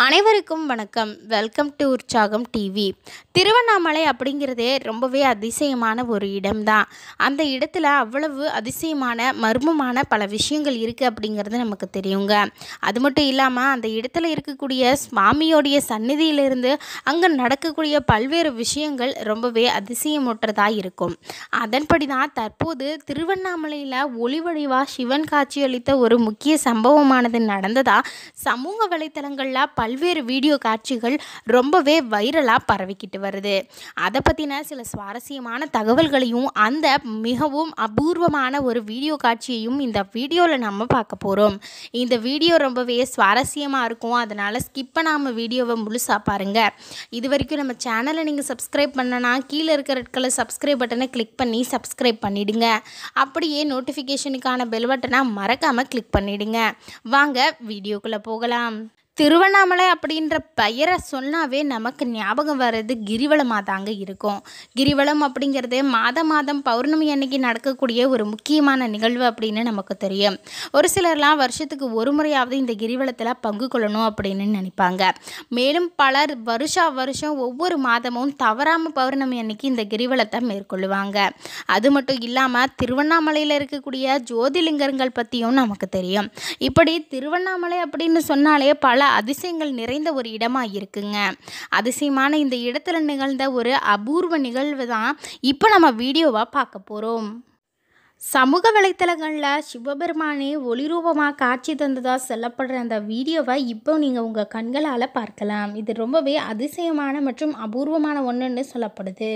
அனைவருக்கும் வணக்கம் welcome to Urchagam TV Tiruvannamalai அப்படிங்கிறதே ரொம்பவே அதிசயமான ஒரு இடம்தான் அந்த இடத்துல அவ்வளவு அதிசயமான மர்மமான பல விஷயங்கள் இருக்குது அப்படிங்கிறது நமக்கு தெரியுங்க அது மட்டும் இல்லாமல் அந்த இடத்துல இருக்கக்கூடிய சுவாமியோடைய சந்நிதியிலிருந்து அங்கே நடக்கக்கூடிய பல்வேறு விஷயங்கள் ரொம்பவே அதிசயமுற்றதாக இருக்கும் அதன்படி தான் தற்போது திருவண்ணாமலையில் ஒளிவடிவாக சிவன் காட்சியளித்த ஒரு முக்கிய சம்பவமானது நடந்ததா சமூக வலைத்தளங்களில் பல்வேறு வீடியோ காட்சிகள் ரொம்பவே வைரலாக பரவிக்கிட்டு வருது அதை பற்றின சில சுவாரஸ்யமான தகவல்களையும் அந்த மிகவும் அபூர்வமான ஒரு வீடியோ காட்சியையும் இந்த வீடியோவில் நம்ம பார்க்க போகிறோம் இந்த வீடியோ ரொம்பவே சுவாரஸ்யமாக இருக்கும் அதனால் ஸ்கிப் பண்ணாமல் வீடியோவை முழுசாக பாருங்கள் இது வரைக்கும் நம்ம சேனலை நீங்கள் சப்ஸ்கிரைப் பண்ணனா கீழே இருக்கிற ரெட் கலர் சப்ஸ்கிரைப் பட்டனை கிளிக் பண்ணி சப்ஸ்கிரைப் பண்ணிடுங்க அப்படியே நோட்டிஃபிகேஷனுக்கான பெல் பட்டனை மறக்காமல் கிளிக் பண்ணிடுங்க வாங்க வீடியோக்குள்ளே போகலாம் திருவண்ணாமலை அப்படின்ற பெயரை சொன்னாவே நமக்கு ஞாபகம் வர்றது கிரிவலமாக தாங்க இருக்கும் கிரிவலம் அப்படிங்கிறது மாத மாதம் பௌர்ணமி அன்னைக்கு நடக்கக்கூடிய ஒரு முக்கியமான நிகழ்வு அப்படின்னு நமக்கு தெரியும் ஒரு சிலர்லாம் வருஷத்துக்கு ஒரு முறையாவது இந்த கிரிவலத்தில் பங்கு கொள்ளணும் அப்படின்னு நினைப்பாங்க மேலும் பலர் வருஷா வருஷம் ஒவ்வொரு மாதமும் தவறாமல் பௌர்ணமி அன்னைக்கு இந்த கிரிவலத்தை மேற்கொள்ளுவாங்க அது மட்டும் இல்லாமல் திருவண்ணாமலையில் இருக்கக்கூடிய ஜோதிலிங்கங்கள் பற்றியும் நமக்கு தெரியும் இப்படி திருவண்ணாமலை அப்படின்னு சொன்னாலே பல அதிசயங்கள் நிறைந்த ஒரு இடமாக இருக்குங்க அதிசயமான இந்த இடத்துல நிகழ்ந்த ஒரு அபூர்வ நிகழ்வு தான் இப்போ நம்ம வீடியோவாக பார்க்க போகிறோம் சமூக வலைத்தளங்களில் சிவபெருமானே ஒளிரூபமாக காட்சி தந்ததாக சொல்லப்படுற அந்த வீடியோவை இப்போ நீங்கள் உங்கள் கண்களால் பார்க்கலாம் இது ரொம்பவே அதிசயமான மற்றும் அபூர்வமான ஒன்றுன்னு சொல்லப்படுது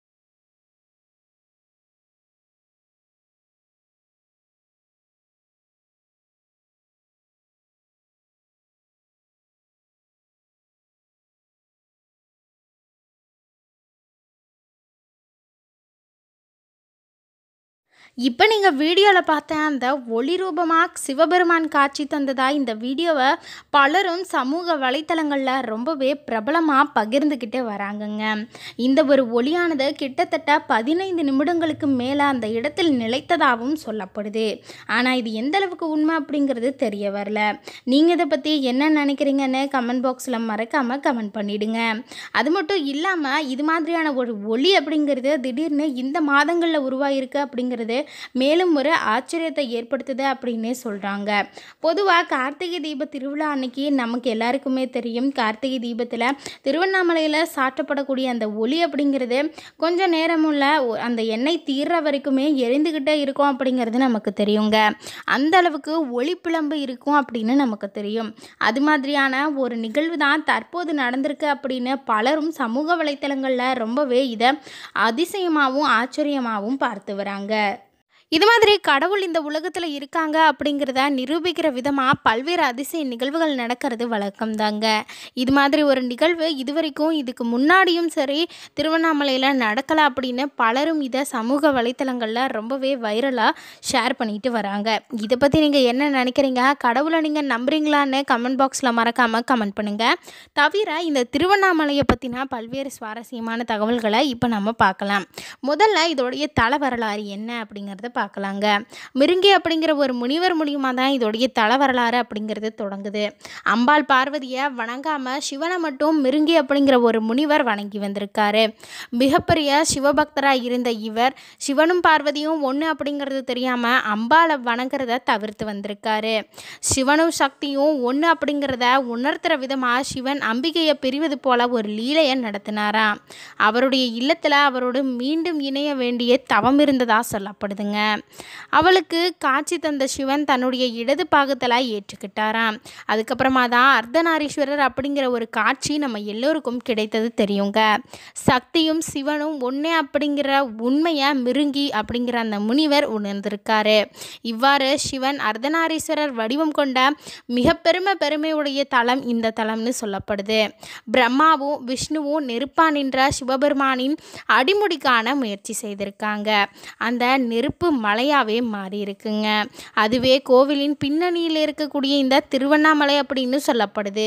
இப்போ நீங்கள் வீடியோவில் பார்த்த அந்த ஒளி ரூபமாக சிவபெருமான் காட்சி தந்ததா இந்த வீடியோவை பலரும் சமூக வலைத்தளங்களில் ரொம்பவே பிரபலமாக பகிர்ந்துக்கிட்டே வராங்கங்க இந்த ஒரு ஒளியானது கிட்டத்தட்ட பதினைந்து நிமிடங்களுக்கு மேலே அந்த இடத்தில் நிலைத்ததாகவும் சொல்லப்படுது ஆனால் இது எந்த அளவுக்கு உண்மை அப்படிங்கிறது தெரிய வரல நீங்கள் இதை பற்றி என்ன நினைக்கிறீங்கன்னு கமெண்ட் பாக்ஸில் மறக்காமல் கமெண்ட் பண்ணிவிடுங்க அது மட்டும் இல்லாமல் இது மாதிரியான ஒரு ஒளி அப்படிங்கிறது திடீர்னு இந்த மாதங்களில் உருவாகிருக்கு அப்படிங்கிறது மேலும் ஒரு ஆச்சரியத்தை ஏற்படுத்துது அப்படின்னே சொல்கிறாங்க பொதுவாக கார்த்திகை தீப திருவிழா அன்னைக்கு நமக்கு எல்லாருக்குமே தெரியும் கார்த்திகை தீபத்தில் திருவண்ணாமலையில் சாட்டப்படக்கூடிய அந்த ஒளி அப்படிங்கிறது கொஞ்சம் நேரமுள்ள ஒ- அந்த எண்ணெய் தீர்ற வரைக்குமே எரிந்துக்கிட்டே இருக்கும் அப்படிங்கிறது நமக்கு தெரியுங்க அந்த அளவுக்கு ஒளி பிளம்பு இருக்கும் அப்படின்னு நமக்கு தெரியும் அது மாதிரியான ஒரு நிகழ்வு தான் தற்போது நடந்திருக்கு அப்படின்னு பலரும் சமூக வலைத்தளங்களில் ரொம்பவே இதை அதிசயமாகவும் ஆச்சரியமாகவும் பார்த்து வராங்க இது மாதிரி கடவுள் இந்த உலகத்தில் இருக்காங்க அப்படிங்கிறத நிரூபிக்கிற விதமாக பல்வேறு அதிசய நிகழ்வுகள் நடக்கிறது வழக்கம்தாங்க இது மாதிரி ஒரு நிகழ்வு இதுவரைக்கும் இதுக்கு முன்னாடியும் சரி திருவண்ணாமலையில் நடக்கலை அப்படின்னு பலரும் இதை சமூக வலைத்தளங்களில் ரொம்பவே வைரலாக ஷேர் பண்ணிட்டு வராங்க இதை பற்றி நீங்கள் என்ன நினைக்கிறீங்க கடவுளை நீங்கள் நம்புறீங்களான்னு கமெண்ட் பாக்ஸில் மறக்காமல் கமெண்ட் பண்ணுங்கள் தவிர இந்த திருவண்ணாமலையை பற்றின பல்வேறு சுவாரஸ்யமான தகவல்களை இப்போ நம்ம பார்க்கலாம் முதல்ல இதோடைய தல வரலாறு என்ன அப்படிங்கிறத பார்க்கலாங்க மிருங்கி அப்படிங்கிற ஒரு முனிவர் மூலியமாக தான் இதோடைய தல வரலாறு அப்படிங்கிறது தொடங்குது அம்பாள் பார்வதியை வணங்காமல் சிவனை மட்டும் மிருங்கி அப்படிங்கிற ஒரு முனிவர் வணங்கி வந்திருக்காரு மிகப்பெரிய சிவபக்தராக இருந்த இவர் சிவனும் பார்வதியும் ஒன்று அப்படிங்கிறது தெரியாமல் அம்பாளை வணங்குறத தவிர்த்து வந்திருக்காரு சிவனும் சக்தியும் ஒன்று அப்படிங்கிறத உணர்த்துற விதமாக சிவன் அம்பிகையை பிரிவது போல ஒரு லீலையை நடத்தினாராம் அவருடைய இல்லத்தில் அவரோடு மீண்டும் இணைய வேண்டிய தவம் இருந்ததா சொல்லப்படுதுங்க அவளுக்கு காட்சி தந்த சிவன் தன்னுடைய இடது பாகத்தில் ஏற்றுக்கிட்டாராம் அதுக்கப்புறமா தான் அர்த்தநாரீஸ்வரர் அப்படிங்கிற ஒரு காட்சி நம்ம எல்லோருக்கும் கிடைத்தது தெரியுங்க சக்தியும் சிவனும் ஒன்றே அப்படிங்கிற உண்மையை மிருங்கி அப்படிங்கிற அந்த முனிவர் உணர்ந்திருக்காரு இவ்வாறு சிவன் அர்த்தநாரீஸ்வரர் வடிவம் கொண்ட மிக பெருமை பெருமையுடைய தலம் இந்த தலம்னு சொல்லப்படுது பிரம்மாவும் விஷ்ணுவும் நெருப்பா நின்ற சிவபெருமானின் அடிமுடி காண முயற்சி செய்திருக்காங்க அந்த நெருப்பு மலையாவே மாறி இருக்குங்க அதுவே கோவிலின் பின்னணியில் இருக்கக்கூடிய இந்த திருவண்ணாமலை அப்படின்னு சொல்லப்படுது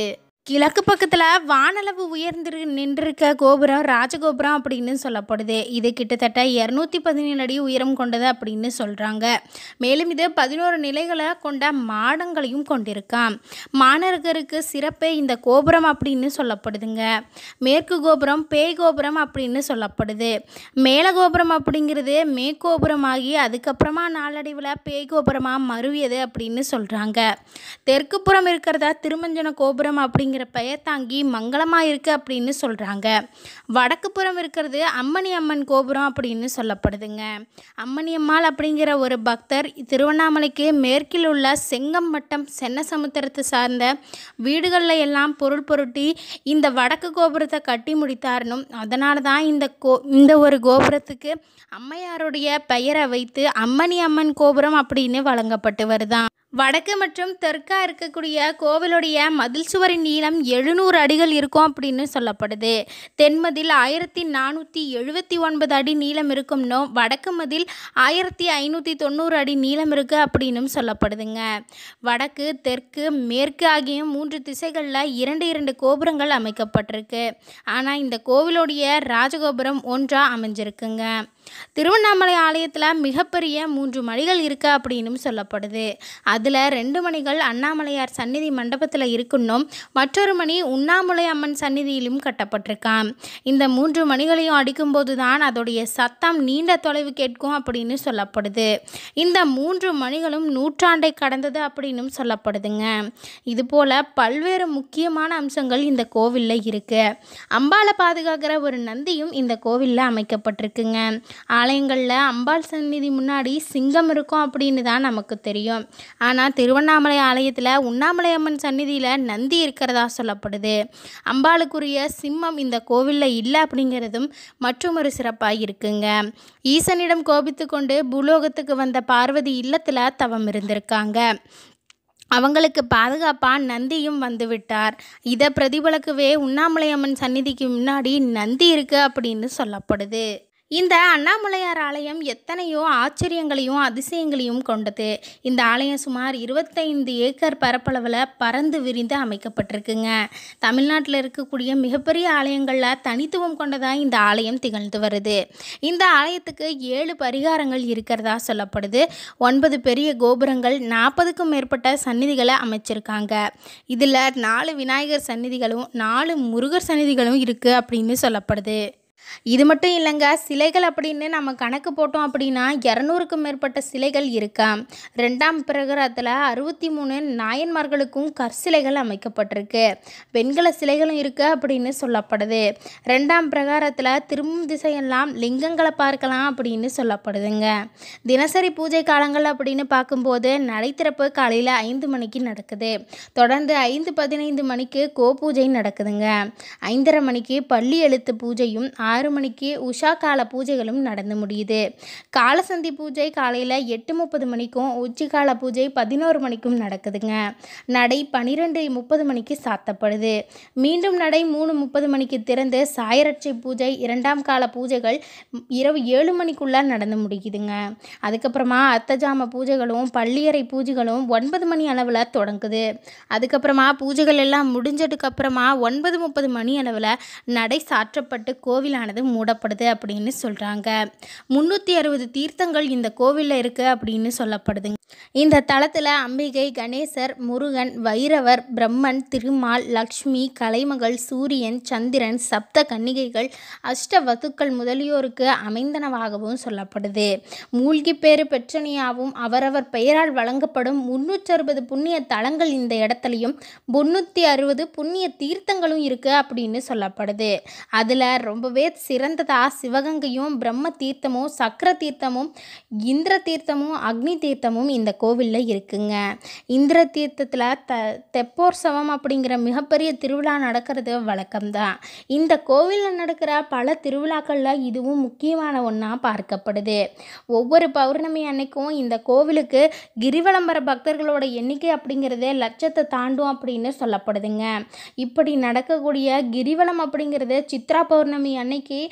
கிழக்கு பக்கத்தில் வானளவு உயர்ந்து நின்றிருக்க கோபுரம் ராஜகோபுரம் அப்படின்னு சொல்லப்படுது இது கிட்டத்தட்ட இரநூத்தி பதினேழு அடி உயரம் கொண்டது அப்படின்னு சொல்கிறாங்க மேலும் இது பதினோரு நிலைகளை கொண்ட மாடங்களையும் கொண்டிருக்காம் மாநகருக்கு சிறப்பே இந்த கோபுரம் அப்படின்னு சொல்லப்படுதுங்க மேற்கு கோபுரம் பேய் கோபுரம் அப்படின்னு சொல்லப்படுது மேல கோபுரம் அப்படிங்கிறது மேற்கோபுரமாகி அதுக்கப்புறமா நாளடைவில் பேய் கோபுரமாக மருவியது அப்படின்னு சொல்கிறாங்க தெற்கு புறம் இருக்கிறதா திருமஞ்சன கோபுரம் அப்படிங்கிற பெயர் தாங்கி மங்களமாக இருக்குது அப்படின்னு சொல்கிறாங்க வடக்கு புறம் இருக்கிறது அம்மணி அம்மன் கோபுரம் அப்படின்னு சொல்லப்படுதுங்க அம்மணி அம்மாள் அப்படிங்கிற ஒரு பக்தர் திருவண்ணாமலைக்கு மேற்கில் உள்ள செங்கம் வட்டம் சென்ன சமுத்திரத்தை சார்ந்த வீடுகளில் எல்லாம் பொருள் பொருட்டி இந்த வடக்கு கோபுரத்தை கட்டி முடித்தார்னும் அதனால தான் இந்த கோ இந்த ஒரு கோபுரத்துக்கு அம்மையாருடைய பெயரை வைத்து அம்மணி அம்மன் கோபுரம் அப்படின்னு வழங்கப்பட்டு வருதாம் வடக்கு மற்றும் தெற்கா இருக்கக்கூடிய கோவிலுடைய மதில் சுவரின் நீளம் எழுநூறு அடிகள் இருக்கும் அப்படின்னு சொல்லப்படுது தென்மதில் ஆயிரத்தி நானூற்றி எழுபத்தி ஒன்பது அடி நீளம் இருக்கும்னோ வடக்கு மதில் ஆயிரத்தி ஐநூற்றி தொண்ணூறு அடி நீளம் இருக்குது அப்படின்னும் சொல்லப்படுதுங்க வடக்கு தெற்கு மேற்கு ஆகிய மூன்று திசைகளில் இரண்டு இரண்டு கோபுரங்கள் அமைக்கப்பட்டிருக்கு ஆனால் இந்த கோவிலுடைய ராஜகோபுரம் ஒன்றாக அமைஞ்சிருக்குங்க திருவண்ணாமலை ஆலயத்தில் மிகப்பெரிய மூன்று மணிகள் இருக்கு அப்படின்னும் சொல்லப்படுது அதில் ரெண்டு மணிகள் அண்ணாமலையார் சந்நிதி மண்டபத்தில் இருக்குன்னும் மற்றொரு மணி உண்ணாமலை அம்மன் சந்நிதியிலும் கட்டப்பட்டிருக்காம் இந்த மூன்று மணிகளையும் அடிக்கும்போது தான் அதோடைய சத்தம் நீண்ட தொலைவு கேட்கும் அப்படின்னு சொல்லப்படுது இந்த மூன்று மணிகளும் நூற்றாண்டை கடந்தது அப்படின்னும் சொல்லப்படுதுங்க இதுபோல் பல்வேறு முக்கியமான அம்சங்கள் இந்த கோவிலில் இருக்குது அம்பாளை பாதுகாக்கிற ஒரு நந்தியும் இந்த கோவிலில் அமைக்கப்பட்டிருக்குங்க ஆலயங்களில் அம்பாள் சந்நிதி முன்னாடி சிங்கம் இருக்கும் அப்படின்னு தான் நமக்கு தெரியும் ஆனால் திருவண்ணாமலை ஆலயத்தில் உண்ணாமலை அம்மன் சந்நிதியில் நந்தி இருக்கிறதா சொல்லப்படுது அம்பாளுக்குரிய சிம்மம் இந்த கோவிலில் இல்லை அப்படிங்கிறதும் மற்றும் ஒரு சிறப்பாக இருக்குங்க ஈசனிடம் கோபித்து கொண்டு பூலோகத்துக்கு வந்த பார்வதி இல்லத்தில் தவம் இருந்திருக்காங்க அவங்களுக்கு பாதுகாப்பாக நந்தியும் வந்து விட்டார் இதை பிரதிபலிக்கவே உண்ணாமலை அம்மன் சந்நிதிக்கு முன்னாடி நந்தி இருக்கு அப்படின்னு சொல்லப்படுது இந்த அண்ணாமலையார் ஆலயம் எத்தனையோ ஆச்சரியங்களையும் அதிசயங்களையும் கொண்டது இந்த ஆலயம் சுமார் இருபத்தைந்து ஏக்கர் பரப்பளவில் பறந்து விரிந்து அமைக்கப்பட்டிருக்குங்க தமிழ்நாட்டில் இருக்கக்கூடிய மிகப்பெரிய ஆலயங்களில் தனித்துவம் கொண்டதாக இந்த ஆலயம் திகழ்ந்து வருது இந்த ஆலயத்துக்கு ஏழு பரிகாரங்கள் இருக்கிறதா சொல்லப்படுது ஒன்பது பெரிய கோபுரங்கள் நாற்பதுக்கும் மேற்பட்ட சந்நிதிகளை அமைச்சிருக்காங்க இதில் நாலு விநாயகர் சந்நிதிகளும் நாலு முருகர் சந்நிதிகளும் இருக்குது அப்படின்னு சொல்லப்படுது இது மட்டும் இல்லைங்க சிலைகள் அப்படின்னு நம்ம கணக்கு போட்டோம் அப்படின்னா இரநூறுக்கும் மேற்பட்ட சிலைகள் இருக்கா ரெண்டாம் பிரகாரத்தில் அறுபத்தி மூணு நாயன்மார்களுக்கும் கற்சிலைகள் அமைக்கப்பட்டிருக்கு வெண்கல சிலைகளும் இருக்குது அப்படின்னு சொல்லப்படுது ரெண்டாம் பிரகாரத்தில் திரும்பும் திசையெல்லாம் லிங்கங்களை பார்க்கலாம் அப்படின்னு சொல்லப்படுதுங்க தினசரி பூஜை காலங்கள் அப்படின்னு பார்க்கும்போது நடை திறப்பு காலையில் ஐந்து மணிக்கு நடக்குது தொடர்ந்து ஐந்து பதினைந்து மணிக்கு கோ பூஜை நடக்குதுங்க ஐந்தரை மணிக்கு பள்ளி எழுத்து பூஜையும் ஆறு மணிக்கு உஷா கால பூஜைகளும் நடந்து முடியுது காலசந்தி பூஜை காலையில் எட்டு முப்பது மணிக்கும் உச்சிக்கால பூஜை பதினோரு மணிக்கும் நடக்குதுங்க நடை பன்னிரெண்டு முப்பது மணிக்கு சாத்தப்படுது மீண்டும் நடை மூணு முப்பது மணிக்கு திறந்து சாயரட்சை பூஜை இரண்டாம் கால பூஜைகள் இரவு ஏழு மணிக்குள்ளே நடந்து முடியுதுங்க அதுக்கப்புறமா அர்த்தஜாம பூஜைகளும் பள்ளியறை பூஜைகளும் ஒன்பது மணி அளவில் தொடங்குது அதுக்கப்புறமா பூஜைகள் எல்லாம் முடிஞ்சதுக்கு அப்புறமா ஒன்பது முப்பது மணி அளவில் நடை சாற்றப்பட்டு கோவிலானது மூடப்படுது அப்படின்னு சொல்கிறாங்க முந்நூற்றி அறுபது தீர்த்தங்கள் இந்த கோவிலில் இருக்குது அப்படின்னு சொல்லப்படுதுங்க இந்த தளத்தில் அம்பிகை கணேசர் முருகன் வைரவர் பிரம்மன் திருமால் லக்ஷ்மி கலைமகள் சூரியன் சந்திரன் சப்த கன்னிகைகள் அஷ்டவத்துக்கள் முதலியோருக்கு அமைந்தனவாகவும் சொல்லப்படுது மூழ்கி பேறு பெற்றனியாவும் அவரவர் பெயரால் வழங்கப்படும் முன்னூற்றி அறுபது புண்ணிய தலங்கள் இந்த இடத்துலையும் முன்னூற்றி அறுபது புண்ணிய தீர்த்தங்களும் இருக்குது அப்படின்னு சொல்லப்படுது அதில் ரொம்பவே சிறந்ததா சிவகங்கையும் பிரம்ம தீர்த்தமும் சக்கர தீர்த்தமும் இந்திர தீர்த்தமும் அக்னி தீர்த்தமும் இந்த கோவிலில் இருக்குங்க இந்திர தீர்த்தத்தில் த தெப்போற்சவம் அப்படிங்கிற மிகப்பெரிய திருவிழா நடக்கிறது வழக்கம்தான் இந்த கோவிலில் நடக்கிற பல திருவிழாக்களில் இதுவும் முக்கியமான ஒன்றா பார்க்கப்படுது ஒவ்வொரு பௌர்ணமி அன்னைக்கும் இந்த கோவிலுக்கு கிரிவலம் வர பக்தர்களோட எண்ணிக்கை அப்படிங்கிறது லட்சத்தை தாண்டும் அப்படின்னு சொல்லப்படுதுங்க இப்படி நடக்கக்கூடிய கிரிவலம் அப்படிங்கிறது சித்ரா பௌர்ணமி அன்னைக்கு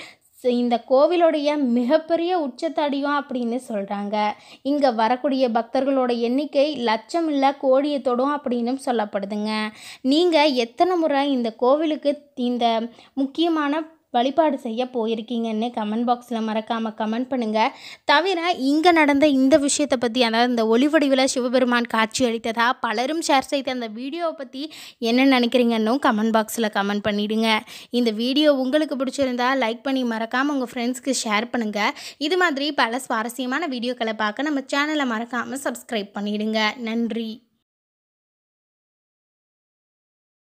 ஸோ இந்த கோவிலுடைய மிகப்பெரிய உச்சத்தடியும் அப்படின்னு சொல்கிறாங்க இங்கே வரக்கூடிய பக்தர்களோட எண்ணிக்கை லட்சம் இல்லை கோடியை தொடும் அப்படின்னு சொல்லப்படுதுங்க நீங்கள் எத்தனை முறை இந்த கோவிலுக்கு இந்த முக்கியமான வழிபாடு செய்ய போயிருக்கீங்கன்னு கமெண்ட் பாக்ஸில் மறக்காமல் கமெண்ட் பண்ணுங்கள் தவிர இங்கே நடந்த இந்த விஷயத்தை பற்றி அதாவது இந்த ஒளிவடிவில் சிவபெருமான் காட்சி அளித்ததா பலரும் ஷேர் செய்த அந்த வீடியோவை பற்றி என்ன நினைக்கிறீங்கன்னும் கமெண்ட் பாக்ஸில் கமெண்ட் பண்ணிவிடுங்க இந்த வீடியோ உங்களுக்கு பிடிச்சிருந்தா லைக் பண்ணி மறக்காமல் உங்கள் ஃப்ரெண்ட்ஸ்க்கு ஷேர் பண்ணுங்கள் இது மாதிரி பல சுவாரஸ்யமான வீடியோக்களை பார்க்க நம்ம சேனலை மறக்காமல் சப்ஸ்கிரைப் பண்ணிவிடுங்க நன்றி